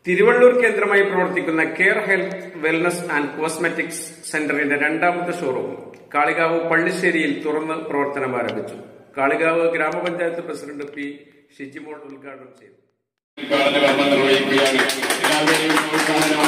തിരുവള്ളൂർ കേന്ദ്രമായി പ്രവർത്തിക്കുന്ന care health wellness and cosmetics സെന്ററിന്റെ രണ്ടാമത്തെ ഷോറൂം കാളികാവ് പള്ളിശ്ശേരിയിൽ തുറന്ന് പ്രവർത്തനം ആരംഭിച്ചു കാളികാവ് ഗ്രാമപഞ്ചായത്ത് പ്രസിഡന്റ് പി ഷിജിമോൾ ഉദ്ഘാടനം ചെയ്തു ഉദ്ഘാടന കർമ്മം നിർവഹിക്കുകയാണ് എല്ലാവരെയും പ്രോത്സാഹനം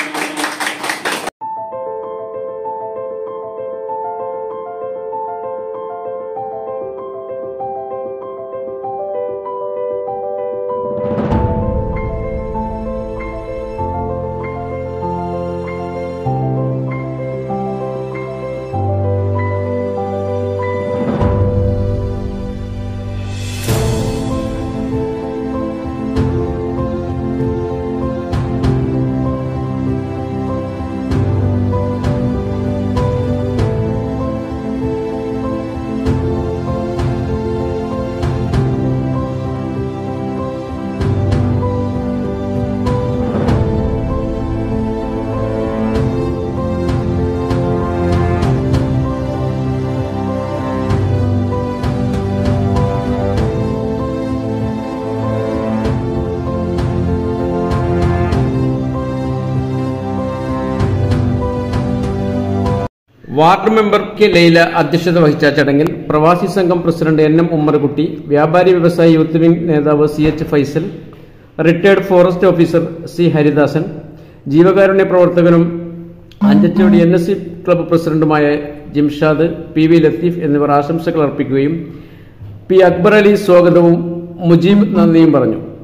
വാർഡ് മെമ്പർ കെ ലൈല അധ്യക്ഷത വഹിച്ച ചടങ്ങിൽ പ്രവാസി സംഘം പ്രസിഡന്റ് എൻ എം ഉമ്മർകുട്ടി വ്യാപാരി വ്യവസായി യൂത്ത് വിംഗ് നേതാവ് C H Faisal retired forest officer C Haridasan ജീവകാരുണ്യ പ്രവർത്തകനും Anchachodi N S C club പ്രസിഡന്റുമായ ജിംഷാദ് പി വി ലത്തീഫ് എന്നിവർ ആശംസകൾ അർപ്പിക്കുകയും പി അക്ബർ അലി സ്വാഗതവും മുജീബ് നന്ദിയും പറഞ്ഞു